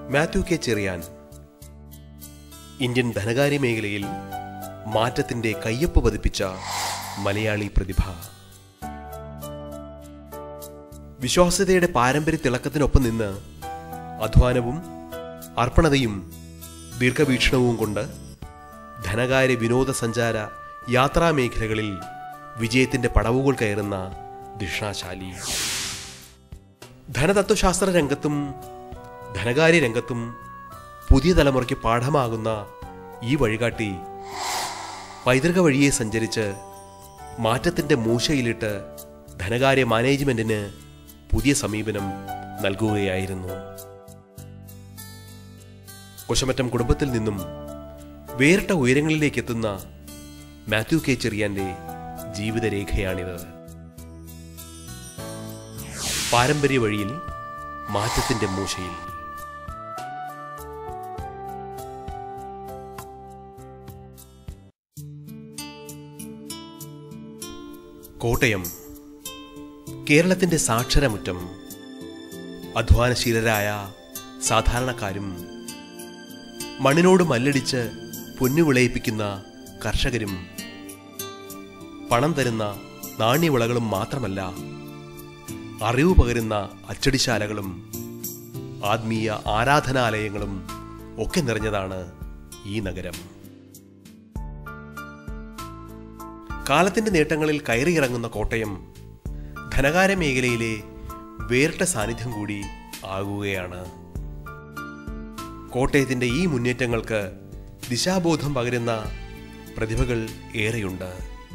Mathew K Cherian Indian ധനകാര്യ മേഖലയിൽ മാറ്റത്തിന്റെ കയ്യൊപ്പ് പതിപ്പിച്ച മലയാളി പ്രതിഭ വിശ്വാസ്യതയുടെ പാരമ്പര്യ തിളക്കത്തിനൊപ്പം നിന്ന് അധ്വാനവും അർപ്പണതയും ദീർഘവീക്ഷണവും കൊണ്ട് ധനകാര്യ വിനോദസഞ്ചാര യാത്രാ മേഖലകളിൽ വിജയത്തിന്റെ പടവുകൾ കയറുന്ന ദിഷാശാലി ധനതത്വശാസ്ത്ര രംഗത്തും ധനകാര്യ രംഗത്തും പുതിയ തലമുറയ്ക്ക് പാഠമാകുന്ന ഈ വഴികാട്ടി പൈതൃക വഴിയെ സഞ്ചരിച്ച് മാറ്റത്തിന്റെ മൂശയിലിട്ട് ധനകാര്യ മാനേജ്മെന്റിന് പുതിയ സമീപനം നൽകുകയായിരുന്നു കൊശമറ്റം കുടുംബത്തിൽ നിന്നും വേറിട്ട ഉയരങ്ങളിലേക്ക് എത്തുന്ന മാത്യു കെ ചെറിയാന്റെ ജീവിതരേഖയാണിത് പാരമ്പര്യ വഴിയിൽ മാറ്റത്തിന്റെ മൂശയിൽ കോട്ടയം കേരളത്തിന്റെ സാക്ഷരമുറ്റം അധ്വാനശീലരായ സാധാരണക്കാരും മണ്ണിനോട് മല്ലടിച്ച് പൊന്നു വിളയിപ്പിക്കുന്ന കർഷകരും പണം തരുന്ന നാണ്യവിളകളും മാത്രമല്ല അറിവ് പകരുന്ന അച്ചടിശാലകളും ആത്മീയ ആരാധനാലയങ്ങളും ഒക്കെ നിറഞ്ഞതാണ് ഈ നഗരം കാലത്തിന്റെ നേട്ടങ്ങളിൽ കയറിയിറങ്ങുന്ന കോട്ടയം ധനകാര്യ മേഖലയിലെ വേറിട്ട സാന്നിധ്യം കൂടി ആകുകയാണ് കോട്ടയത്തിന്റെ ഈ മുന്നേറ്റങ്ങൾക്ക് ദിശാബോധം പകരുന്ന പ്രതിഭകൾ ഏറെയുണ്ട്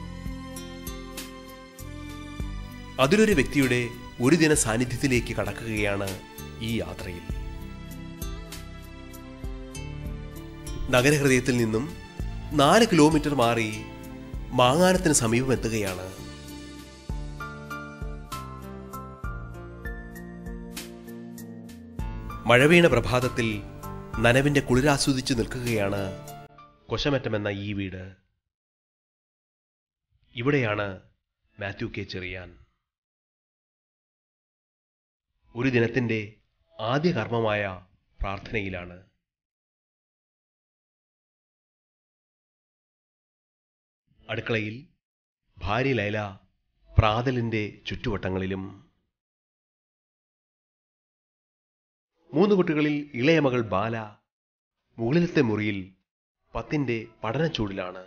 അതിലൊരു വ്യക്തിയുടെ ഒരു ദിന സാന്നിധ്യത്തിലേക്ക് കടക്കുകയാണ് ഈ യാത്രയിൽ നഗരഹൃദയത്തിൽ നിന്നും നാല് കിലോമീറ്റർ മാറി മാങ്ങാനത്തിന് സമീപം എത്തുകയാണ് മഴവീണ പ്രഭാതത്തിൽ നനവിന്റെ കുളിരാസ്വദിച്ചു നിൽക്കുകയാണ് കൊശമറ്റമെന്ന ഈ വീട് ഇവിടെയാണ് മാത്യു കെ ചെറിയാൻ ഒരു ദിനത്തിന്റെ ആദ്യ കർമ്മമായ പ്രാർത്ഥനയിലാണ് അടുക്കളയിൽ ഭാര്യ ലൈല പ്രാതലിന്റെ ചുറ്റുവട്ടങ്ങളിലും മൂന്ന് കുട്ടികളിൽ ഇളയ മകൾ ബാല മുകളിലത്തെ മുറിയിൽ പത്തിന്റെ പഠനച്ചൂടിലാണ്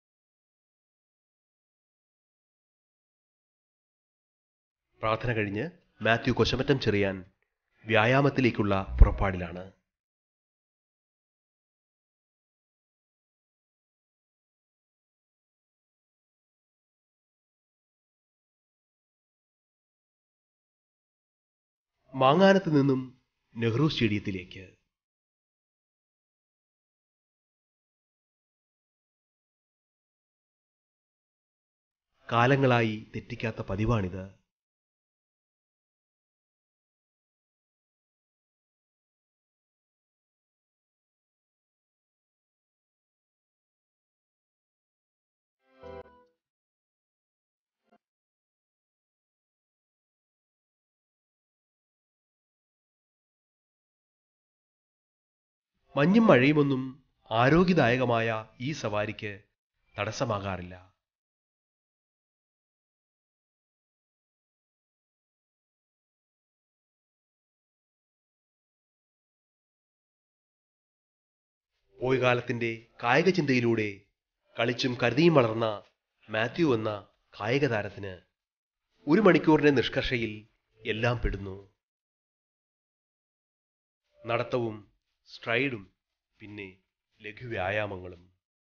പ്രാർത്ഥന കഴിഞ്ഞ് മാത്യു കൊശമറ്റം ചെറിയാൻ വ്യായാമത്തിലേക്കുള്ള പുറപ്പാടിലാണ് മാങ്ങാനത്ത് നിന്നും നെഹ്റു സ്റ്റേഡിയത്തിലേക്ക് കാലങ്ങളായി തെറ്റിക്കാത്ത പതിവാണിത് മഞ്ഞും മഴയുമൊന്നും ആരോഗ്യദായകമായ ഈ സവാരിക്ക് തടസ്സമാകാറില്ല പോയ കാലത്തിന്റെ കായിക ചിന്തയിലൂടെ കളിച്ചും കരുതിയും വളർന്ന മാത്യു എന്ന കായിക താരത്തിന് ഒരു മണിക്കൂറിന്റെ നിഷ്കർഷയിൽ എല്ലാം പെടുന്നു നടത്തവും സ്ട്രൈഡും പിന്നെ ലഘുവ്യായാമങ്ങളും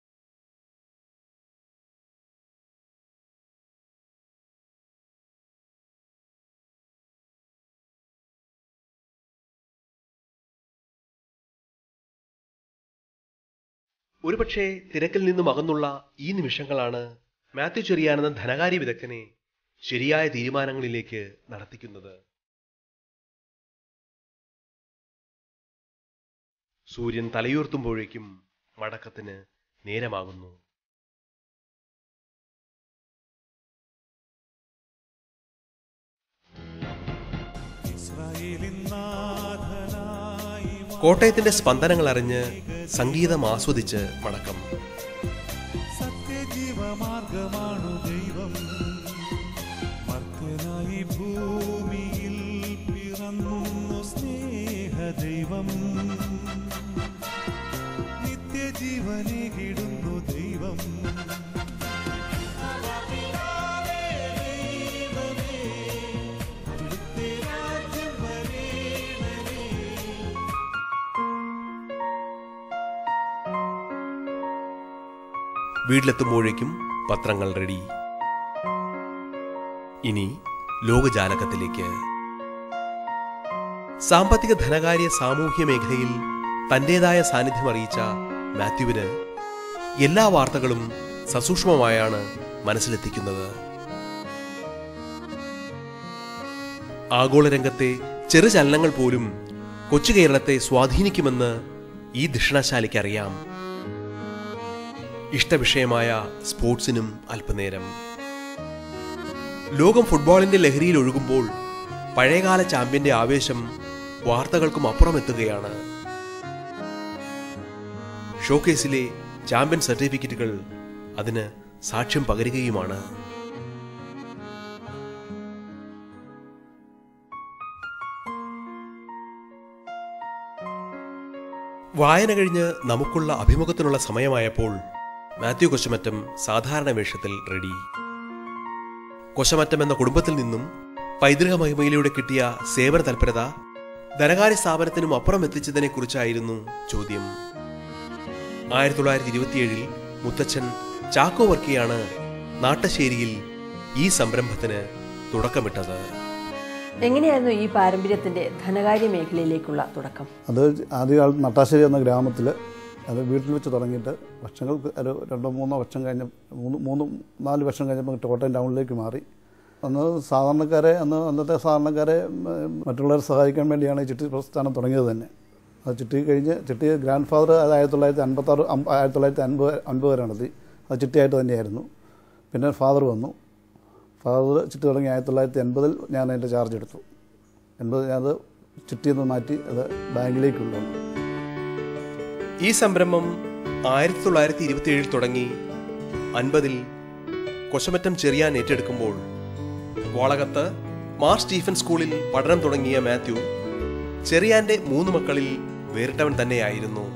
ഒരുപക്ഷെ തിരക്കിൽ നിന്നും അകന്നുള്ള ഈ നിമിഷങ്ങളാണ് മാത്യു ചെറിയാനെന്ന ധനകാര്യ വിദഗ്ധനെ ശരിയായ തീരുമാനങ്ങളിലേക്ക് നടത്തിക്കുന്നത് സൂര്യൻ തലയുയർത്തുമ്പോഴേക്കും മടക്കത്തിന് നേരമാകുന്നു ഇസ്രായേലിൻ നാഥനായി കോട്ടയത്തിന്റെ സ്പന്ദനങ്ങൾ അറിഞ്ഞ് സംഗീതം ആസ്വദിച്ച് മടക്കം സത്യജീവമാർഗമാണു ദൈവം മർത്യനായി ഭൂമിയിൽ പിറന്നു സ്നേഹദൈവം നിത്യജീവനെ കിടുന്നു ദൈവം അവിടുത്തെ രാജ്യം വരേണമേ വീട്ടിലെത്തുമ്പോഴേക്കും പത്രങ്ങൾ റെഡി ഇനി ലോകജാലകത്തിലേക്ക് സാമ്പത്തിക ധനകാര്യ സാമൂഹ്യ മേഖലയിൽ തന്റേതായ സാന്നിധ്യം അറിയിച്ച മാത്യുവിന് എല്ലാ വാർത്തകളും സസൂക്ഷ്മമായാണ് മനസ്സിലെത്തിക്കുന്നത് ആഗോളരംഗത്തെ ചെറുചലനങ്ങൾ പോലും കൊച്ചു കേരളത്തെ സ്വാധീനിക്കുമെന്ന് ഈ ദക്ഷിണശാലിക്ക് അറിയാം ഇഷ്ടവിഷയമായ സ്പോർട്സിനും അല്പനേരം ലോകം ഫുട്ബോളിന്റെ ലഹരിയിൽ ഒഴുകുമ്പോൾ പഴയകാല ചാമ്പ്യന്റെ ആവേശം വാർത്തകൾക്കും അപ്പുറം എത്തുകയാണ് ഷോക്കേസിലെ ചാമ്പ്യൻ സർട്ടിഫിക്കറ്റുകൾ അതിന് സാക്ഷ്യം പകരുകയുമാണ് വായന കഴിഞ്ഞ് നമുക്കുള്ള അഭിമുഖത്തിനുള്ള സമയമായപ്പോൾ മാത്യു കൊശമറ്റം സാധാരണ വേഷത്തിൽ റെഡി കൊശമറ്റം എന്ന കുടുംബത്തിൽ നിന്നും പൈതൃക മഹിമയിലൂടെ കിട്ടിയ സേവന തൽപരത ധനകാര്യ സ്ഥാപനത്തിനും അപ്പുറം എത്തിച്ചതിനെ കുറിച്ചായിരുന്നു ചോദ്യം ആയിരത്തി തൊള്ളായിരത്തി ഇരുപത്തിയേഴിൽ മുത്തച്ഛൻ ചാക്കോ വർക്കിയാണ് നാട്ടശ്ശേരിയിൽ ഈ സംരംഭത്തിന് തുടക്കമിട്ടത് എങ്ങനെയായിരുന്നു ഈ പാരമ്പര്യത്തിന്റെ ധനകാര്യ മേഖലയിലേക്കുള്ള തുടക്കം അത് ആദ്യകാലത്ത് നട്ടാശ്ശേരി എന്ന ഗ്രാമത്തിൽ അത് വീട്ടിൽ വെച്ച് തുടങ്ങിയിട്ട് വർഷങ്ങൾക്ക് ഒരു രണ്ടോ മൂന്നോ വർഷം കഴിഞ്ഞ മൂന്ന് മൂന്ന് നാല് വർഷം കഴിഞ്ഞപ്പോൾ കോട്ടയം ടൗണിലേക്ക് മാറി അന്ന് സാധാരണക്കാരെ അന്ന് അന്നത്തെ സാധാരണക്കാരെ ഉം, മറ്റുള്ളവരെ സഹായിക്കാൻ വേണ്ടിയാണ് ഈ ചിട്ടി പ്രസ്ഥാനം തുടങ്ങിയത് തന്നെ അത് ചിട്ടി കഴിഞ്ഞ് ചിട്ടി ഗ്രാൻഡ് ഫാദർ അത് ആയിരത്തി തൊള്ളായിരത്തി അൻപത്താറ് ആയിരത്തി തൊള്ളായിരത്തി അൻപത് അൻപത് വരെ നടത്തി അത് ചിട്ടിയായിട്ട് തന്നെയായിരുന്നു പിന്നെ ഫാദർ വന്നു ഫാദർ ചിട്ടി തുടങ്ങി ആയിരത്തി തൊള്ളായിരത്തി എൺപതിൽ ഞാൻ അതിൻ്റെ ചാർജ് എടുത്തു എൺപത് ഞാനത് ചിട്ടിയിൽ നിന്ന് മാറ്റി അത് ബാങ്കിലേക്ക് കൊണ്ടുവന്നു ഈ സംരംഭം ആയിരത്തി തൊള്ളായിരത്തി ഇരുപത്തിയേഴിൽ തുടങ്ങി അൻപതിൽ കൊശമറ്റം ചെറിയാൻ ഏറ്റെടുക്കുമ്പോൾ വാളകത്ത് മാർ സ്റ്റീഫൻ സ്കൂളിൽ പഠനം തുടങ്ങിയ മാത്യു ചെറിയാന്റെ മൂന്ന് മക്കളിൽ വേറിട്ടവൻ തന്നെയായിരുന്നു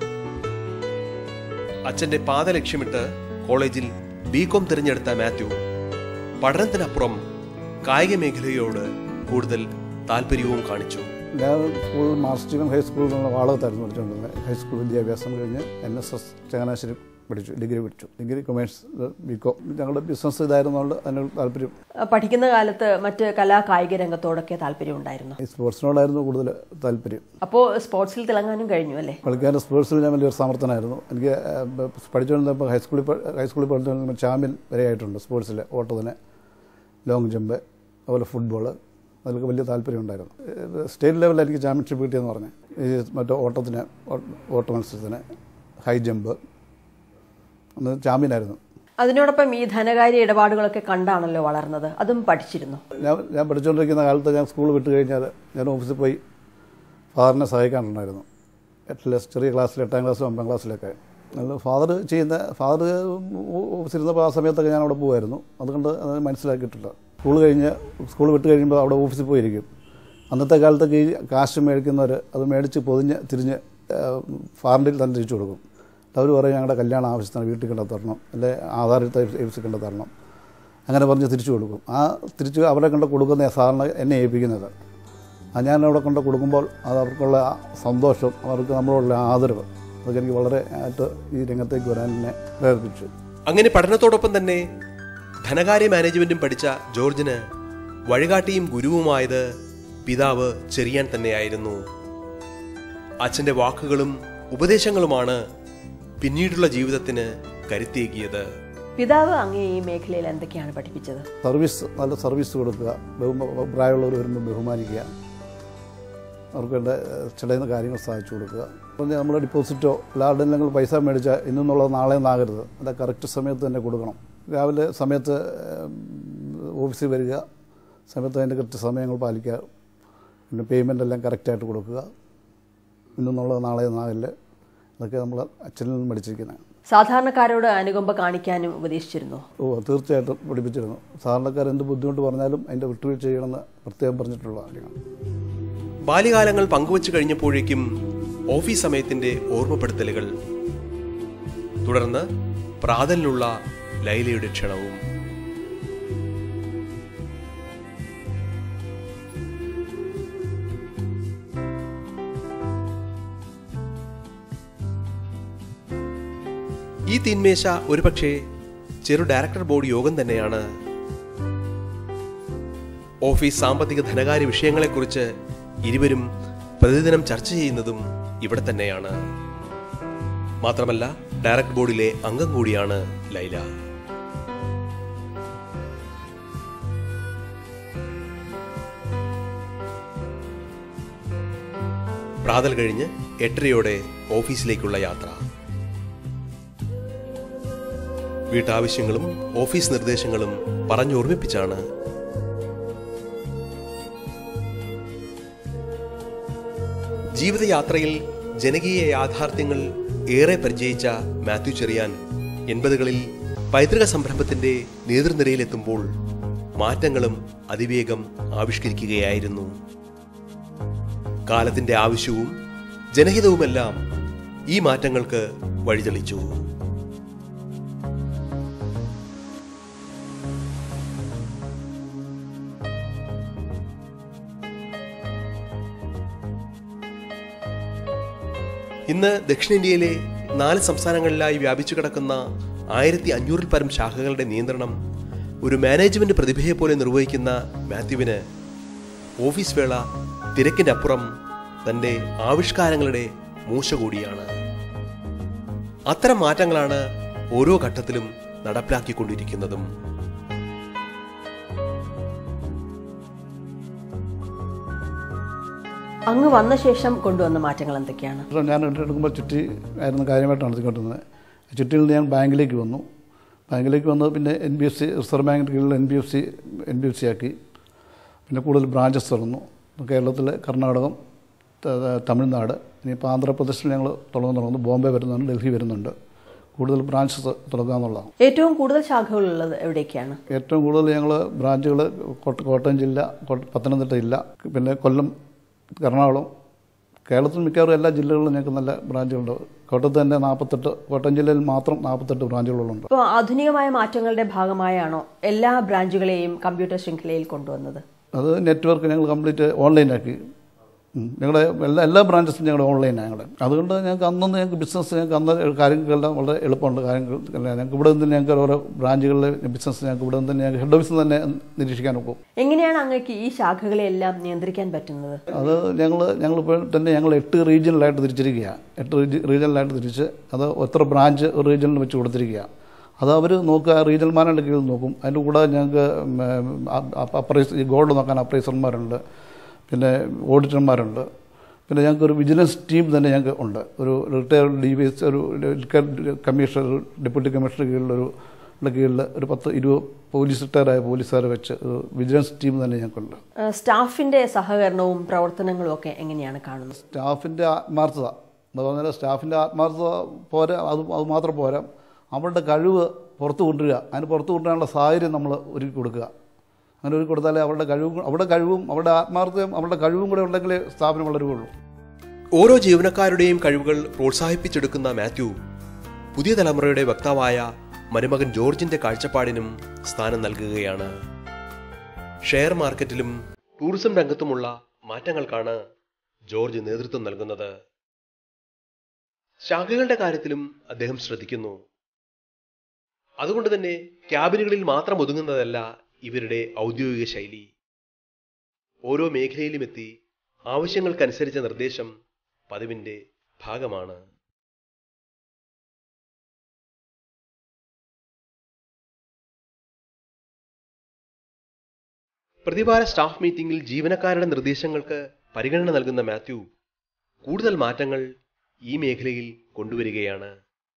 അച്ഛന്റെ പാത ലക്ഷ്യമിട്ട് കോളേജിൽ ബികോം തിരഞ്ഞെടുത്ത മാത്യു പഠനത്തിനപ്പുറം കായിക മേഖലയോട് കൂടുതൽ താല്പര്യവും കാണിച്ചു ഞാൻ സ്കൂളിൽ മാർസ്റ്റീവൻ ഹൈസ്കൂളിൽ നിന്ന് വാളകത്തായിരുന്നു പഠിച്ചുകൊണ്ടിരുന്നത് ഹൈസ്കൂൾ വിദ്യാഭ്യാസം കഴിഞ്ഞ് എൻ എസ് എസ് ചങ്ങനാശ്ശേരി പഠിച്ചു ഡിഗ്രി പഠിച്ചു ഡിഗ്രി കൊമേഴ്സ് ബികോം ഞങ്ങളുടെ ബിസിനസ് ഇതായിരുന്നുകൊണ്ട് അതിനോട് താല്പര്യം അഹ് പഠിക്കുന്ന കാലത്ത് മറ്റ് കലാ കായിക രംഗത്തോടൊക്കെ താല്പര്യം ഉണ്ടായിരുന്നു ഈ സ്പോർട്സിനോടായിരുന്നു കൂടുതൽ താല്പര്യം അപ്പോൾ സ്പോർട്സിൽ തിളങ്ങാനും കഴിഞ്ഞു അല്ലേ കളിക്കാൻ സ്പോർട്സിൽ ഞാൻ വലിയൊരു സമർത്ഥനായിരുന്നു എനിക്ക് ഏഹ്, പഠിച്ചുകൊണ്ടിരുന്നപ്പോൾ ഹൈസ്കൂളിൽ പ- ഹൈസ്കൂളിൽ പഠിച്ചുകൊണ്ടിരുമ്പോൾ ചാമ്പ്യൻ വരെ ആയിട്ടുണ്ട് സ്പോർട്സിൽ ഓട്ടത്തിന് ലോങ് ജമ്പ് അതുപോലെ ഫുട്ബോൾ അതിലൊക്കെ വലിയ താല്പര്യം ഉണ്ടായിരുന്നു ഏഹ്, സ്റ്റേറ്റ് ലെവലിൽ എനിക്ക് ചാമ്പ്യൻഷിപ്പ് കിട്ടിയെന്ന് പറഞ്ഞു ഈ മറ്റേ ഓട്ടത്തിന് ഓ- ഓട്ട മത്സരത്തിന് ഹൈ ജമ്പ് അന്ന് ചാമ്പ്യനായിരുന്നു അതിനോടൊപ്പം ഈ ധനകാര്യ ഇടപാടുകളൊക്കെ കണ്ടാണല്ലോ വളർന്നത് അതും പഠിച്ചിരുന്നു ഞാൻ ഞാൻ പഠിച്ചുകൊണ്ടിരിക്കുന്ന കാലത്ത് ഞാൻ സ്കൂൾ വിട്ട് കഴിഞ്ഞാൽ ഞാൻ ഓഫീസിൽ പോയി ഫാദറിനെ സഹായിക്കാനുണ്ടായിരുന്നു എട്ടിലെ ചെറിയ ക്ലാസ്സിൽ എട്ടാം ക്ലാസ്സിലും ഒമ്പതാം ക്ലാസ്സിലൊക്കെ അത് ഫാദർ ചെയ്യുന്ന ഫാദർ ഓഫീസിലിരുന്നപ്പോൾ ആ സമയത്തൊക്കെ ഞാൻ അവിടെ പോകുമായിരുന്നു അതുകൊണ്ട് അത് മനസ്സിലാക്കിയിട്ടില്ല സ്കൂൾ കഴിഞ്ഞ് സ്കൂൾ വിട്ട് കഴിയുമ്പോൾ അവിടെ ഓഫീസിൽ പോയിരിക്കും അന്നത്തെ കാലത്തൊക്കെ ഈ കാശ് മേടിക്കുന്നവർ അത് മേടിച്ച് പൊതിഞ്ഞ് തിരിഞ്ഞ് ഫാറിൻ്റെ തന്നെ തിരിച്ചു കൊടുക്കും അവർ പറയും ഞങ്ങളുടെ കല്യാണ ആവശ്യത്തിന് വീട്ടിൽ കൊണ്ടു തരണം അല്ലെ ആധാരത്തെ ഏൽപ്പിച്ച് കൊണ്ടു തരണം അങ്ങനെ പറഞ്ഞ് തിരിച്ചു കൊടുക്കും ആ തിരിച്ച് അവരെ കൊണ്ട് കൊടുക്കുന്ന സാറിന് എന്നെ ഏൽപ്പിക്കുന്നത് ആ ഞാൻ അവിടെ കൊണ്ട് കൊടുക്കുമ്പോൾ അത് അവർക്കുള്ള ആ സന്തോഷം അവർക്ക് നമ്മളോടുള്ള ആദരവ് അതൊക്കെ എനിക്ക് വളരെ ആയിട്ട് ഈ രംഗത്തേക്ക് വരാൻ എന്നെ പ്രേരിപ്പിച്ചു അങ്ങനെ പഠനത്തോടൊപ്പം തന്നെ ധനകാര്യ മാനേജ്മെന്റും പഠിച്ച ജോർജിന് വഴികാട്ടിയും ഗുരുവുമായത് പിതാവ് ചെറിയാൻ തന്നെയായിരുന്നു അച്ഛന്റെ വാക്കുകളും ഉപദേശങ്ങളുമാണ് പിന്നീടുള്ള ജീവിതത്തിന് കരുത്തേകിയത് പിതാവ് അങ്ങേ ഈ മേഖലയിൽ എന്തൊക്കെയാണ് പഠിപ്പിച്ചത് സർവീസ് നല്ല സർവീസ് കൊടുക്കുക ബഹുമ പ്രായമുള്ളവർ വരുമ്പോൾ ബഹുമാനിക്കുക അവർക്ക് വേണ്ട ഏഹ്, ചില കാര്യങ്ങൾ സാധിച്ചു കൊടുക്കുക പറഞ്ഞ് നമ്മുടെ ഡിപ്പോസിറ്റോ അല്ലാതെ എന്തെങ്കിലും പൈസ മേടിച്ചാൽ ഇന്നുള്ളത് നാളെ ഒന്നാകരുത് അത് കറക്റ്റ് സമയത്ത് തന്നെ കൊടുക്കണം രാവിലെ സമയത്ത് ഏഹ്, ഓഫീസിൽ വരിക സമയത്ത് അതിൻ്റെ കറക്റ്റ് സമയങ്ങൾ പാലിക്കുക പിന്നെ പേയ്മെൻ്റ് എല്ലാം കറക്റ്റായിട്ട് കൊടുക്കുക ഇന്നുള്ളത് നാളെ നാളില് ഇതൊക്കെ നമ്മൾ അച്ഛനിൽ നിന്ന് പഠിച്ചിരിക്കുന്നത് സാധാരണക്കാരോട് അനുകമ്പ കാണിക്കാനും ഉപദേശിച്ചിരുന്നു ഓ തീർച്ചയായിട്ടും പഠിപ്പിച്ചിരുന്നു സാധാരണക്കാർ എന്ത് ബുദ്ധിമുട്ട് പറഞ്ഞാലും അതിൻ്റെ വിട്ടുവീഴ്ച ചെയ്യണമെന്ന് പ്രത്യേകം പറഞ്ഞിട്ടുള്ള കാര്യമാണ് ബാല്യകാലങ്ങൾ പങ്കുവച്ചു കഴിഞ്ഞപ്പോഴേക്കും ഓഫീസ് സമയത്തിന്റെ ഓർമ്മപ്പെടുത്തലുകൾ തുടർന്ന് പ്രാതലിനുള്ള ലൈലയുടെ ക്ഷണവും ഈ തീന്മേശ ഒരുപക്ഷെ ചെറു ഡയറക്ടർ ബോർഡ് യോഗം തന്നെയാണ് ഓഫീസ് സാമ്പത്തിക ധനകാര്യ വിഷയങ്ങളെക്കുറിച്ച് ഇരുവരും പ്രതിദിനം ചർച്ച ചെയ്യുന്നതും ഇവിടെ തന്നെയാണ് മാത്രമല്ല ഡയറക്ട് ബോർഡിലെ അംഗം കൂടിയാണ് ലൈല പ്രാതൽ കഴിഞ്ഞ് എട്ടരയോടെ ഓഫീസിലേക്കുള്ള യാത്ര വീട്ടാവശ്യങ്ങളും ഓഫീസ് നിർദ്ദേശങ്ങളും പറഞ്ഞോർമ്മിപ്പിച്ചാണ് ജീവിതയാത്രയിൽ ജനകീയ യാഥാർത്ഥ്യങ്ങൾ ഏറെ പരിചയിച്ച മാത്യു ചെറിയാൻ എൺപതുകളിൽ പൈതൃക സംരംഭത്തിന്റെ നേതൃനിരയിലെത്തുമ്പോൾ മാറ്റങ്ങളും അതിവേഗം ആവിഷ്കരിക്കുകയായിരുന്നു കാലത്തിന്റെ ആവശ്യവും ജനഹിതവുമെല്ലാം ഈ മാറ്റങ്ങൾക്ക് വഴിതെളിച്ചു ഇന്ന് ദക്ഷിണേന്ത്യയിലെ നാല് സംസ്ഥാനങ്ങളിലായി വ്യാപിച്ചു കിടക്കുന്ന ആയിരത്തി അഞ്ഞൂറിൽ പരം ശാഖകളുടെ നിയന്ത്രണം ഒരു മാനേജ്മെന്റ് പ്രതിഭയെ പോലെ നിർവഹിക്കുന്ന മാത്യുവിന് ഓഫീസ് വേള തിരക്കിന്റെ അപ്പുറം തന്റെ ആവിഷ്കാരങ്ങളുടെ മൂശ കൂടിയാണ് അത്തരം മാറ്റങ്ങളാണ് ഓരോ ഘട്ടത്തിലും നടപ്പിലാക്കിക്കൊണ്ടിരിക്കുന്നതും അങ്ങ് വന്ന ശേഷം കൊണ്ടുവന്ന മാറ്റങ്ങൾ എന്തൊക്കെയാണ് പക്ഷേ ഞാൻ എടുക്കുമ്പോൾ ചുറ്റി ആയിരുന്നു കാര്യമായിട്ട് നടത്തിക്കൊണ്ടിരുന്നത് ചുറ്റിയിൽ നിന്ന് ഞാൻ ബാങ്കിലേക്ക് വന്നു ബാങ്കിലേക്ക് വന്ന് പിന്നെ N B F C reserve ബാങ്കിൻ്റെ കീഴിൽ N B F C N B F C ആക്കി പിന്നെ കൂടുതൽ ബ്രാഞ്ചസ് തുറന്നു കേരളത്തിൽ കർണാടകം ത- തമിഴ്നാട് ഇനിയിപ്പോൾ ആന്ധ്രാപ്രദേശിൽ ഞങ്ങൾ തുടങ്ങാൻ തുടങ്ങുന്നു ബോംബെ വരുന്നുണ്ട് ഡൽഹി വരുന്നുണ്ട് കൂടുതൽ ബ്രാഞ്ചസ് തുടങ്ങുക എന്നുള്ളതാണ് ഏറ്റവും കൂടുതൽ ശാഖകളുള്ളത് എവിടേക്കാണ് ഏറ്റവും കൂടുതൽ ഞങ്ങൾ ബ്രാഞ്ചുകൾ കോട്ടയം ജില്ല കോട്ട- പത്തനംതിട്ട ജില്ല പിന്നെ കൊല്ലം എറണാകുളം കേരളത്തിൽ മിക്കവാറും എല്ലാ ജില്ലകളിലും ഞങ്ങൾക്ക് നല്ല ബ്രാഞ്ചുകളുണ്ട് കോട്ടയത്ത് തന്നെ നാൽപ്പത്തെട്ട് കോട്ടയം ജില്ലയിൽ മാത്രം നാൽപ്പത്തെട്ട് ബ്രാഞ്ചുകളുണ്ട് ഇപ്പോൾ ആധുനികമായ മാറ്റങ്ങളുടെ ഭാഗമായാണോ എല്ലാ ബ്രാഞ്ചുകളെയും കമ്പ്യൂട്ടർ ശൃംഖലയിൽ കൊണ്ടുവന്നത് അത് നെറ്റ്വർക്ക് ഞങ്ങൾ കംപ്ലീറ്റ് ഓൺലൈനാക്കി ഉം. ഞങ്ങളുടെ എല്ലാ എല്ലാ ബ്രാഞ്ചസും ഞങ്ങളുടെ ഓൺലൈനാണ് ഞങ്ങളുടെ അതുകൊണ്ട് ഞങ്ങൾക്ക് അന്നൊന്ന് ഞങ്ങൾക്ക് ബിസിനസ് ഞങ്ങൾക്ക് അന്ന് കാര്യങ്ങളെല്ലാം വളരെ എളുപ്പമുണ്ട് കാര്യങ്ങൾ എല്ലാം ഞങ്ങൾക്ക് ഇവിടെ നിന്ന് ഞങ്ങൾക്ക് ഓരോ ബ്രാഞ്ചുകളിലെ ബിസിനസ് ഞങ്ങൾക്ക് ഇവിടെ നിന്ന് തന്നെ ഞങ്ങൾക്ക് ഹെഡ് ഓഫീസിൽ തന്നെ നിരീക്ഷിക്കാൻ ഒക്കും എങ്ങനെയാണ് അങ്ങക്ക് ഈ ശാഖകളെയെല്ലാം നിയന്ത്രിക്കാൻ പറ്റുന്നത് അത് ഞങ്ങൾ ഞങ്ങളിപ്പോൾ തന്നെ ഞങ്ങൾ എട്ട് റീജിയനിലായിട്ട് തിരിച്ചിരിക്കുകയാണ് എട്ട് റീജി റീജിയനിലായിട്ട് തിരിച്ച് അത് എത്ര ബ്രാഞ്ച് ഒരു റീജിയനിൽ വെച്ച് കൊടുത്തിരിക്കുക അത് അവർ നോക്കുക റീജിയൽ മാനേജർ കീഴിൽ നോക്കും അതിൻ്റെ കൂടെ ഞങ്ങൾക്ക് അപ്രൈസ് ഈ ഗോൾഡ് നോക്കാൻ അപ്രൈസർമാരുണ്ട് പിന്നെ ഓഡിറ്റർമാരുണ്ട് പിന്നെ ഞങ്ങൾക്ക് ഒരു വിജിലൻസ് ടീം തന്നെ ഞങ്ങൾക്ക് ഉണ്ട് ഒരു റിട്ടയർഡ് ഡി വി എസ് ഒരു കമ്മീഷണർ ഡെപ്യൂട്ടി കമ്മീഷണർ കീഴിലൊരു യുടെ കീഴിൽ ഒരു പത്ത് ഇരുപത് പോലീസ് റിട്ടയറായ പോലീസുകാരെ വെച്ച് ഒരു വിജിലൻസ് ടീം തന്നെ ഞങ്ങൾക്കുണ്ട് ഏഹ് സ്റ്റാഫിന്റെ സഹകരണവും പ്രവർത്തനങ്ങളും ഒക്കെ എങ്ങനെയാണ് കാണുന്നത് സ്റ്റാഫിൻ്റെ ആത്മാർത്ഥത എന്ന് പറഞ്ഞാൽ സ്റ്റാഫിൻ്റെ ആത്മാർത്ഥത പോരാ അത് അത് മാത്രം പോരാ അവരുടെ കഴിവ് പുറത്ത് കൊണ്ടുവരിക അതിന് പുറത്ത് കൊണ്ടുവരാനുള്ള സാഹചര്യം നമ്മൾ ഒരുക്കി കൊടുക്കുക അങ്ങനെ ഒരുക്കി കൊടുത്താലേ അവരുടെ കഴിവും അവരുടെ കഴിവും അവരുടെ ആത്മാർത്ഥതയും അവരുടെ കഴിവും കൂടെ ഉണ്ടെങ്കിലേ സ്ഥാപനം വളരുകയുള്ളൂ ഓരോ ജീവനക്കാരുടെയും കഴിവുകൾ പ്രോത്സാഹിപ്പിച്ചെടുക്കുന്ന മാത്യു പുതിയ തലമുറയുടെ വക്താവായ മരുമകൻ ജോർജിന്റെ കാഴ്ചപ്പാടിനും സ്ഥാനം നൽകുകയാണ് ഷെയർ മാർക്കറ്റിലും ടൂറിസം രംഗത്തുമുള്ള മാറ്റങ്ങൾക്കാണ് ജോർജ് നേതൃത്വം നൽകുന്നത് ശാഖകളുടെ കാര്യത്തിലും അദ്ദേഹം ശ്രദ്ധിക്കുന്നു അതുകൊണ്ട് തന്നെ ക്യാബിനുകളിൽ മാത്രം ഒതുങ്ങുന്നതല്ല ഇവരുടെ ഔദ്യോഗിക ശൈലി ഓരോ മേഖലയിലും എത്തി ആവശ്യങ്ങൾക്കനുസരിച്ച നിർദ്ദേശം പതിവിന്റെ ഭാഗമാണ് പ്രതിവാര സ്റ്റാഫ് മീറ്റിംഗിൽ ജീവനക്കാരുടെ നിർദ്ദേശങ്ങൾക്ക് പരിഗണന നൽകുന്ന മാത്യു കൂടുതൽ മാറ്റങ്ങൾ ഈ മേഖലയിൽ കൊണ്ടുവരികയാണ്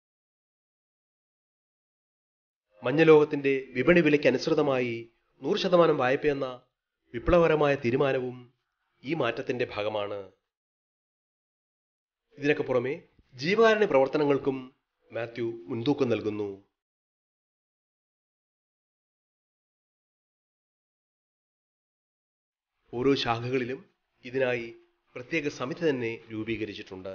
മഞ്ഞലോകത്തിന്റെ വിപണി വിലയ്ക്ക് അനുസൃതമായി നൂറ് ശതമാനം വായ്പയെന്ന വിപ്ലവകരമായ തീരുമാനവും ഈ മാറ്റത്തിന്റെ ഭാഗമാണ് ഇതിനൊക്കെ പുറമെ ജീവകാരുണ്യ പ്രവർത്തനങ്ങൾക്കും മാത്യു മുൻതൂക്കം നൽകുന്നു ഓരോ ശാഖകളിലും ഇതിനായി പ്രത്യേക സമിതി തന്നെ രൂപീകരിച്ചിട്ടുണ്ട്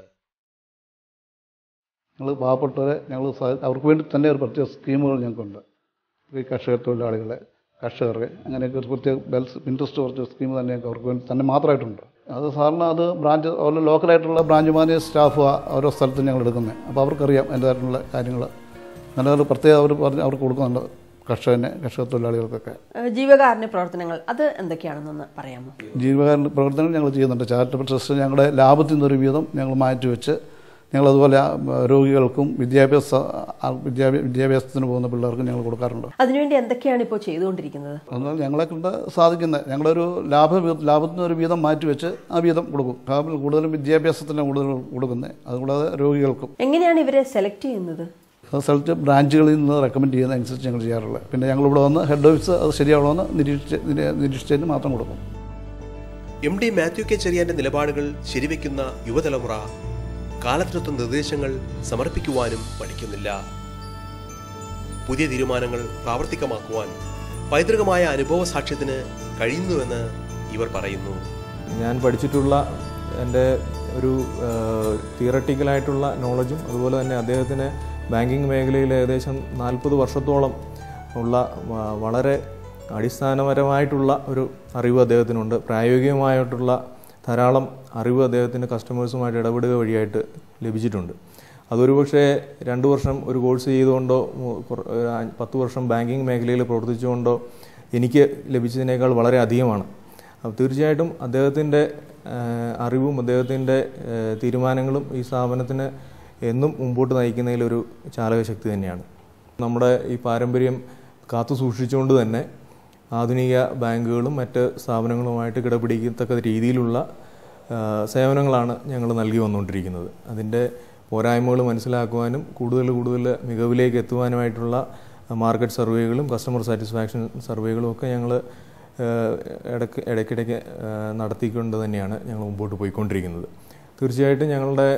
ഞങ്ങൾ പാവപ്പെട്ടവരെ ഞങ്ങൾ സഹ- അവർക്ക് വേണ്ടി തന്നെ ഒരു പ്രത്യേക സ്കീമുകൾ ഞങ്ങൾക്കുണ്ട് ഈ കർഷക തൊഴിലാളികളെ കർഷകരെ അങ്ങനെയൊക്കെ ഒരു പ്രത്യേക ബെൽസ് ഇൻട്രസ്റ്റ് കുറച്ച് സ്കീം തന്നെ ഞങ്ങൾക്ക് അവർക്ക് വേണ്ടി തന്നെ മാത്രമായിട്ടുണ്ട് അത് സാറിന് അത് ബ്രാഞ്ച് അതുപോലെ ലോക്കലായിട്ടുള്ള ബ്രാഞ്ച് മാനേജ് സ്റ്റാഫ് ഓരോ സ്ഥലത്തും ഞങ്ങൾ എടുക്കുന്നത് അപ്പോൾ അവർക്കറിയാം അതിൻ്റെതായിട്ടുള്ള കാര്യങ്ങൾ അങ്ങനെ ഒരു പ്രത്യേകം അവർ പറഞ്ഞ് അവർക്ക് കൊടുക്കുന്നുണ്ട് കർഷകനെ കർഷക തൊഴിലാളികൾക്കൊക്കെ ഏഹ് ജീവകാരുണ്യ പ്രവർത്തനങ്ങൾ അത് എന്തൊക്കെയാണെന്നൊന്ന് പറയാമോ ജീവകാരുണ്യ പ്രവർത്തനങ്ങൾ ഞങ്ങൾ ചെയ്യുന്നുണ്ട് ചാരിറ്റബിൾ ട്രസ്റ്റ് ഞങ്ങളുടെ ലാഭത്തിൽ നിന്നൊരു വീതം ഞങ്ങൾ മാറ്റി വെച്ച് ഞങ്ങളതുപോലെ ആ, രോഗികൾക്കും വിദ്യാഭ്യാസ ആ, വിദ്യാഭ്യാ വിദ്യാഭ്യാസത്തിന് പോകുന്ന പിള്ളേർക്കും ഞങ്ങൾ കൊടുക്കാറുണ്ട് അതിനുവേണ്ടി എന്തൊക്കെയാണ് ഇപ്പോൾ ചെയ്തുകൊണ്ടിരിക്കുന്നത് എന്നാൽ ഞങ്ങളെ കൊണ്ട് സാധിക്കുന്ന ഞങ്ങളുടെ ഒരു ലാഭ ലാഭത്തിൽ നിന്ന് ഒരു വീതം മാറ്റി വെച്ച് ആ വീതം കൊടുക്കും ലാഭത്തിൽ കൂടുതലും വിദ്യാഭ്യാസത്തിന് കൂടുതൽ കൊടുക്കുന്നത് അതുകൂടാതെ രോഗികൾക്കും എങ്ങനെയാണ് ഇവരെ സെലക്ട് ചെയ്യുന്നത് ആ സ്ഥലത്ത് ബ്രാഞ്ചുകളിൽ നിന്ന് റെക്കമെൻഡ് ചെയ്യുന്ന അനുസരിച്ച് ഞങ്ങൾ ചെയ്യാറുള്ളത് പിന്നെ ഞങ്ങൾ ഇവിടെ വന്ന് ഹെഡ് ഓഫീസ് അത് ശരിയാവണമെന്ന് നിരീക്ഷിച്ച് നിരീ- നിരീക്ഷിച്ചതിന് മാത്രം കൊടുക്കും എം ഡി മാത്യു കെ ചെറിയാന്റെ നിലപാടുകൾ ശരിവെക്കുന്ന യുവതലമുറ കാലത്തിനൊത്ത നിർദ്ദേശങ്ങൾ സമർപ്പിക്കുവാനും മടിക്കുന്നില്ല പുതിയ തീരുമാനങ്ങൾ പ്രാവർത്തികമാക്കുവാൻ പൈതൃകമായ അനുഭവ സാക്ഷ്യത്തിന് കഴിയുന്നുവെന്ന് ഇവർ പറയുന്നു ഞാൻ പഠിച്ചിട്ടുള്ള എൻ്റെ ഒരു തിയറട്ടിക്കലായിട്ടുള്ള നോളജും അതുപോലെ തന്നെ അദ്ദേഹത്തിന് ബാങ്കിങ് മേഖലയിൽ ഏകദേശം നാൽപ്പത് വർഷത്തോളം ഉള്ള വ- വളരെ അടിസ്ഥാനപരമായിട്ടുള്ള ഒരു അറിവ് അദ്ദേഹത്തിനുണ്ട് പ്രായോഗികമായിട്ടുള്ള ധാരാളം അറിവ് അദ്ദേഹത്തിന് കസ്റ്റമേഴ്സുമായിട്ട് ഇടപെടുക വഴിയായിട്ട് ലഭിച്ചിട്ടുണ്ട് അതൊരു പക്ഷേ രണ്ട് വർഷം ഒരു കോഴ്സ് ചെയ്തുകൊണ്ടോ മു- കുറ- ഒരു അഞ്ച് പത്ത് വർഷം ബാങ്കിങ് മേഖലയിൽ പ്രവർത്തിച്ചുകൊണ്ടോ എനിക്ക് ലഭിച്ചതിനേക്കാൾ വളരെ അധികമാണ് അപ്പോൾ തീർച്ചയായിട്ടും അദ്ദേഹത്തിൻ്റെ അറിവും അദ്ദേഹത്തിൻ്റെ തീരുമാനങ്ങളും ഈ സ്ഥാപനത്തിന് എന്നും മുമ്പോട്ട് നയിക്കുന്നതിലൊരു ചാലകശക്തി തന്നെയാണ് നമ്മുടെ ഈ പാരമ്പര്യം കാത്തു സൂക്ഷിച്ചുകൊണ്ട് തന്നെ ആധുനിക ബാങ്കുകളും മറ്റ് സ്ഥാപനങ്ങളുമായിട്ട് കിടപിടിക്കത്തക്ക രീതിയിലുള്ള ആ, സേവനങ്ങളാണ് ഞങ്ങൾ നൽകി വന്നുകൊണ്ടിരിക്കുന്നത് അതിൻ്റെ പോരായ്മകൾ മനസ്സിലാക്കുവാനും കൂടുതൽ കൂടുതൽ മികവിലേക്ക് എത്തുവാനുമായിട്ടുള്ള മാർക്കറ്റ് സർവേകളും കസ്റ്റമർ സാറ്റിസ്ഫാക്ഷൻ സർവേകളും ഒക്കെ ഞങ്ങൾ ഇടയ്ക്ക് ഇടയ്ക്കിടയ്ക്ക് ആ, നടത്തിക്കൊണ്ട് തന്നെയാണ് ഞങ്ങൾ മുമ്പോട്ട് പോയിക്കൊണ്ടിരിക്കുന്നത് തീർച്ചയായിട്ടും ഞങ്ങളുടെ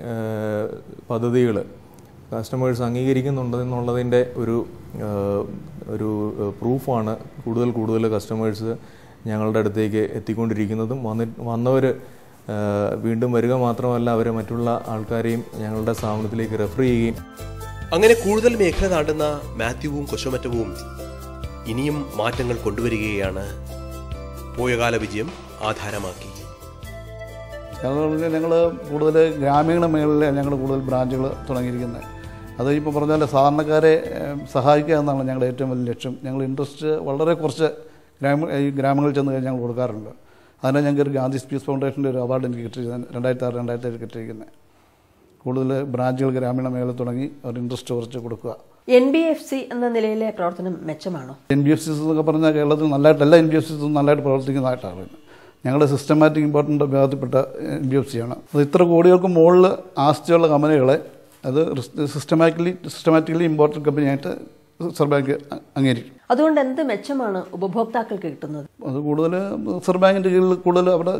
പദ്ധതികൾ കസ്റ്റമേഴ്സ് അംഗീകരിക്കുന്നുണ്ടെന്നുള്ളതിൻ്റെ ഒരു ആ, ഒരു പ്രൂഫാണ് കൂടുതൽ കൂടുതൽ കസ്റ്റമേഴ്സ് ഞങ്ങളുടെ അടുത്തേക്ക് എത്തിക്കൊണ്ടിരിക്കുന്നതും വന്നി വന്നവർ വീണ്ടും വരിക മാത്രമല്ല അവർ മറ്റുള്ള ആൾക്കാരെയും ഞങ്ങളുടെ സ്ഥാപനത്തിലേക്ക് റെഫർ ചെയ്യുകയും അങ്ങനെ കൂടുതൽ മേഖല താണ്ടുന്ന മാത്യുവും കൊശമറ്റവും ഇനിയും മാറ്റങ്ങൾ കൊണ്ടുവരികയാണ് പോയകാല വിജയം ആധാരമാക്കി അതുകൊണ്ട് ഞങ്ങൾ കൂടുതൽ ഗ്രാമീണ മേഖലയിൽ ഞങ്ങൾ കൂടുതൽ ബ്രാഞ്ചുകൾ തുടങ്ങിയിരിക്കുന്നത് അത് ഇപ്പോൾ പറഞ്ഞ പോലെ സാധാരണക്കാരെ ഏഹ്, സഹായിക്കുക എന്നാണ് ഞങ്ങളുടെ ഏറ്റവും വലിയ ലക്ഷ്യം ഞങ്ങൾ ഇൻട്രസ്റ്റ് വളരെ കുറച്ച് ഗ്രാമ ഈ ഗ്രാമങ്ങളിൽ ചെന്ന് കഴിഞ്ഞ് ഞങ്ങൾ കൊടുക്കാറുണ്ട് അതിന് ഞങ്ങൾക്ക് ഒരു ഗാന്ധി സ്പീസ് ഫൗണ്ടേഷൻ്റെ ഒരു അവാർഡ് എനിക്ക് കിട്ടിയിരിക്കുന്നത് രണ്ടായിരത്തി ആറ് രണ്ടായിരത്തി ഏഴ് കിട്ടിയിരിക്കുന്നത് കൂടുതൽ ബ്രാഞ്ചുകൾ ഗ്രാമീണ മേഖല തുടങ്ങി ഒരു ഇൻട്രസ്റ്റ് കുറച്ച് കൊടുക്കുക എൻ ബി എഫ് സി എന്ന നിലയിലെ പ്രവർത്തനം മെച്ചമാണോ എൻ ബി എഫ് സിസ് എന്നൊക്കെ പറഞ്ഞാൽ കേരളത്തിൽ നല്ലതായിട്ട് എല്ലാ എൻ ബി എഫ് സിസും നല്ലതായിട്ട് പ്രവർത്തിക്കുന്നതായിട്ടാണ് പറയുന്നത് ഞങ്ങളുടെ സിസ്റ്റമാറ്റിക് ഇമ്പോർട്ടൻ്റ് വിഭാഗത്തിൽപ്പെട്ട എൻ ബി എഫ് സി ആണ് അത് ഇത്ര കോടികൾക്ക് മുകളിൽ ആസ്തിയുള്ള കമ്പനികളെ അത് സിസ്റ്റമാറ്റിക്കലി സിസ്റ്റമാറ്റിക്കലി ഇമ്പോർട്ടൻ്റ് കമ്പനിയായിട്ട് റിസർവ് ബാങ്ക് അംഗീകരിക്കും അതുകൊണ്ട് എന്ത് മെച്ചമാണ് ഉപഭോക്താക്കൾക്ക് കിട്ടുന്നത് അത് കൂടുതൽ റിസർവ് ബാങ്കിൻ്റെ കീഴിൽ കൂടുതൽ അവിടെ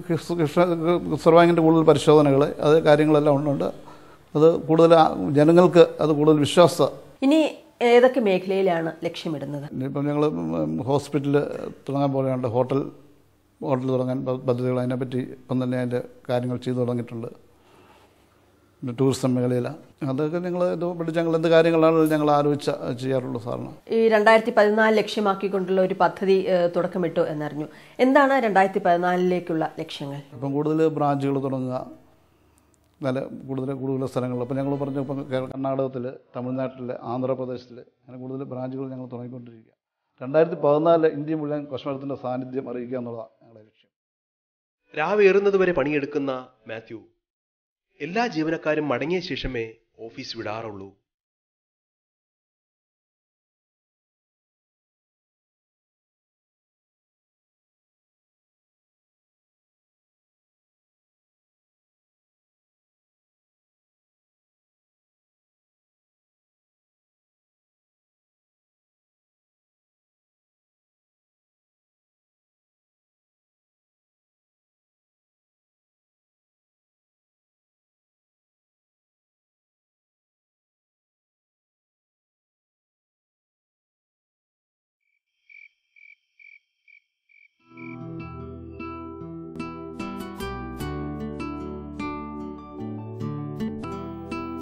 റിസർവ് ബാങ്കിൻ്റെ കൂടുതൽ പരിശോധനകൾ അത് കാര്യങ്ങളെല്ലാം ഉണ്ടുണ്ട് അത് കൂടുതൽ ആ- ജനങ്ങൾക്ക് അത് കൂടുതൽ വിശ്വാസ ഇനി ഏതൊക്കെ മേഖലയിലാണ് ലക്ഷ്യമിടുന്നത് ഇനിയിപ്പം ഞങ്ങൾ ഹോസ്പിറ്റൽ തുടങ്ങാൻ പോലെയുണ്ട് ഹോട്ടൽ ഹോട്ടൽ തുടങ്ങാൻ പ- പദ്ധതികൾ അതിനെപ്പറ്റി ഇപ്പം തന്നെ അതിൻ്റെ കാര്യങ്ങൾ ചെയ്തു തുടങ്ങിയിട്ടുണ്ട് പിന്നെ ടൂറിസം മേഖലയിൽ അതൊക്കെ ഞങ്ങൾ ഇത് പഠിച്ച് ഞങ്ങൾ എന്ത് കാര്യങ്ങളാണ് ഞങ്ങൾ ആലോചിച്ച ചെയ്യാറുള്ളൂ സാറിന് ഈ രണ്ടായിരത്തി പതിനാല് ലക്ഷ്യമാക്കിക്കൊണ്ടുള്ള ഒരു പദ്ധതി ഏഹ്, തുടക്കമിട്ടു എന്നറിഞ്ഞു എന്താണ് രണ്ടായിരത്തി പതിനാലിലേക്കുള്ള ലക്ഷ്യങ്ങൾ ഇപ്പം കൂടുതൽ ബ്രാഞ്ചുകൾ തുടങ്ങുക നല്ല കൂടുതൽ കൂടുതൽ സ്ഥലങ്ങളിൽ അപ്പം ഞങ്ങൾ പറഞ്ഞു ഇപ്പം കേ- കർണാടകത്തിൽ തമിഴ്നാട്ടിൽ ആന്ധ്രാപ്രദേശിൽ അങ്ങനെ കൂടുതൽ ബ്രാഞ്ചുകൾ ഞങ്ങൾ തുടങ്ങിക്കൊണ്ടിരിക്കുക രണ്ടായിരത്തി പതിനാലിൽ ഇന്ത്യ മുഴുവൻ കശ്മീരത്തിൻ്റെ സാന്നിധ്യം അറിയിക്കുക എന്നുള്ളതാണ് ഞങ്ങളുടെ ലക്ഷ്യം രാവേറുന്നതുവരെ പണിയെടുക്കുന്ന മാത്യു എല്ലാ ജീവനക്കാരും മടങ്ങിയ ശേഷമേ ഓഫീസ് വിടാറുള്ളൂ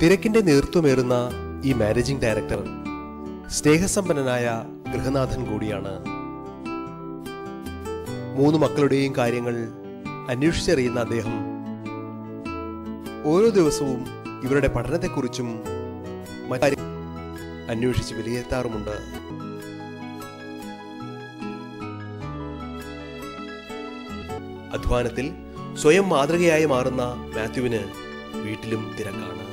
തിരക്കിന്റെ നേതൃത്വമേറുന്ന ഈ മാനേജിംഗ് ഡയറക്ടർ സ്നേഹസമ്പന്നനായ ഗൃഹനാഥൻ കൂടിയാണ് മൂന്ന് മക്കളുടെയും കാര്യങ്ങൾ അന്വേഷിച്ചറിയുന്ന അദ്ദേഹം ഓരോ ദിവസവും ഇവരുടെ പഠനത്തെക്കുറിച്ചും മറ്റു അന്വേഷിച്ച് വിലയിരുത്താറുമുണ്ട് അധ്വാനത്തിൽ സ്വയം മാതൃകയായി മാറുന്ന മാത്യുവിന് വീട്ടിലും തിരക്കാണ്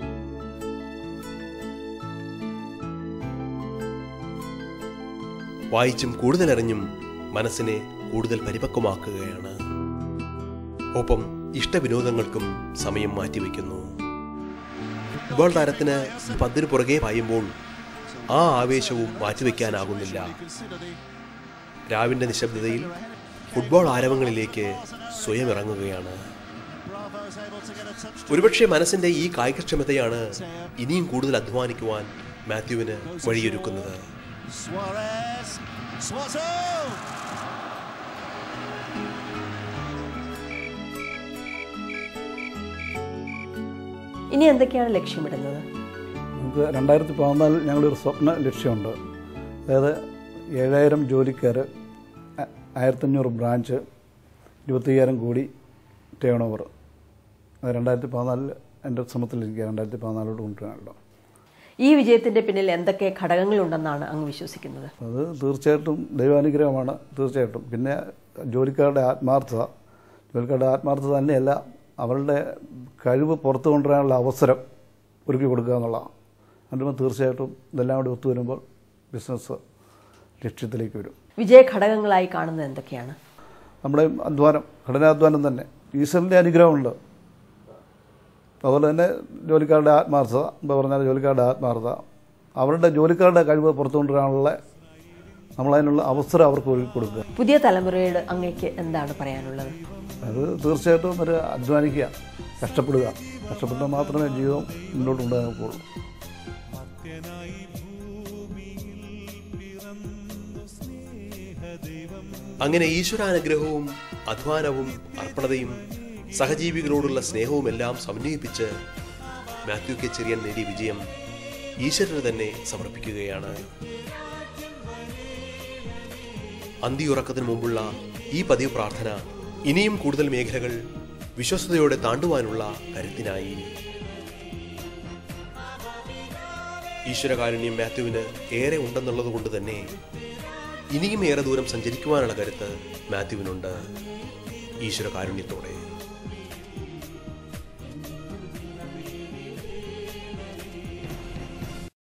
വായിച്ചും കൂടുതലറിഞ്ഞും മനസ്സിനെ കൂടുതൽ പരിപക്വമാക്കുകയാണ് ഒപ്പം ഇഷ്ടവിനോദങ്ങൾക്കും സമയം മാറ്റിവെക്കുന്നു ഫുട്ബോൾ താരത്തിന് പന്തിന് പുറകെ പായുമ്പോൾ ആ ആവേശവും മാറ്റിവെക്കാനാകുന്നില്ല രാവിന്റെ നിശബ്ദതയിൽ ഫുട്ബോൾ ആരവങ്ങളിലേക്ക് സ്വയം ഇറങ്ങുകയാണ് ഒരുപക്ഷെ മനസ്സിന്റെ ഈ കായികക്ഷമതയാണ് ഇനിയും കൂടുതൽ അധ്വാനിക്കുവാൻ മാത്യുവിന് വഴിയൊരുക്കുന്നത് Suarez. Suazo! ഇനി എന്തൊക്കെയാണ് ലക്ഷ്യമിടുന്നത് നമുക്ക് രണ്ടായിരത്തി പതിനാലിൽ ഞങ്ങളൊരു സ്വപ്ന ലക്ഷ്യമുണ്ട് അതായത് ഏഴായിരം ജോലിക്കാർ ആയിരത്തഞ്ഞൂറ് ബ്രാഞ്ച് ഇരുപത്തയ്യായിരം കോടി ടേൺ ഓവർ അത് രണ്ടായിരത്തി പതിനാലിൽ എൻ്റെ ശ്രമത്തിലിരിക്കുക രണ്ടായിരത്തി പതിനാലോട്ട് കൊണ്ടുവരാനല്ലോ ഈ വിജയത്തിന്റെ പിന്നിൽ എന്തൊക്കെ ഘടകങ്ങളുണ്ടെന്നാണ് അങ്ങ് വിശ്വസിക്കുന്നത് അത് തീർച്ചയായിട്ടും ദൈവാനുഗ്രഹമാണ് തീർച്ചയായിട്ടും പിന്നെ ജോലിക്കാരുടെ ആത്മാർത്ഥത ജോലിക്കാരുടെ ആത്മാർത്ഥത തന്നെയല്ല അവരുടെ കഴിവ് പുറത്തു കൊണ്ടുവരാനുള്ള അവസരം ഒരുക്കി കൊടുക്കുക എന്നുള്ളതാണ് അതുകൊണ്ട് തീർച്ചയായിട്ടും ഇതെല്ലാം കൂടി ഒത്തുവരുമ്പോൾ ബിസിനസ് ലക്ഷ്യത്തിലേക്ക് വരും വിജയ ഘടകങ്ങളായി കാണുന്നത് എന്തൊക്കെയാണ് നമ്മുടെ അധ്വാനം കഠിനാധ്വാനം തന്നെ ഈശ്വരൻ്റെ അനുഗ്രഹമുണ്ട് അതുപോലെ തന്നെ ജോലിക്കാരുടെ ആത്മാർത്ഥത എന്താ പറഞ്ഞാൽ ജോലിക്കാരുടെ ആത്മാർത്ഥത അവരുടെ ജോലിക്കാരുടെ കഴിവ് പുറത്തു കൊണ്ടുവരാനുള്ള നമ്മളതിനുള്ള അവസരം അവർക്ക് ഒരുക്കി കൊടുക്കുക പുതിയ തലമുറയോട് അങ്ങേക്ക് എന്താണ് പറയാനുള്ളത് അത് തീർച്ചയായിട്ടും ഒരു അധ്വാനിക്കുക കഷ്ടപ്പെടുക കഷ്ടപ്പെട്ടാൽ മാത്രമേ ജീവിതം മുന്നോട്ട് കൊണ്ടുപോകാൻ നോക്കുകയുള്ളൂ അങ്ങനെ ഈശ്വരാനുഗ്രഹവും അധ്വാനവും അർപ്പണതയും സഹജീവികളോടുള്ള സ്നേഹവുമെല്ലാം സമന്വയിപ്പിച്ച് മാത്യു കെ ചെറിയൻ നേടിയ വിജയം ഈശ്വരന് തന്നെ സമർപ്പിക്കുകയാണ് അന്തിയുറക്കത്തിന് മുമ്പുള്ള ഈ പതിവ് പ്രാർത്ഥന ഇനിയും കൂടുതൽ മേഖലകൾ വിശ്വസ്തയോടെ താണ്ടുവാനുള്ള കരുത്തിനായി ഈശ്വരകാരുണ്യം മാത്യുവിന് ഏറെ ഉണ്ടെന്നുള്ളത് കൊണ്ട് തന്നെ ഇനിയും ഏറെ ദൂരം സഞ്ചരിക്കുവാനുള്ള കരുത്ത് മാത്യുവിനുണ്ട് ഈശ്വരകാരുണ്യത്തോടെ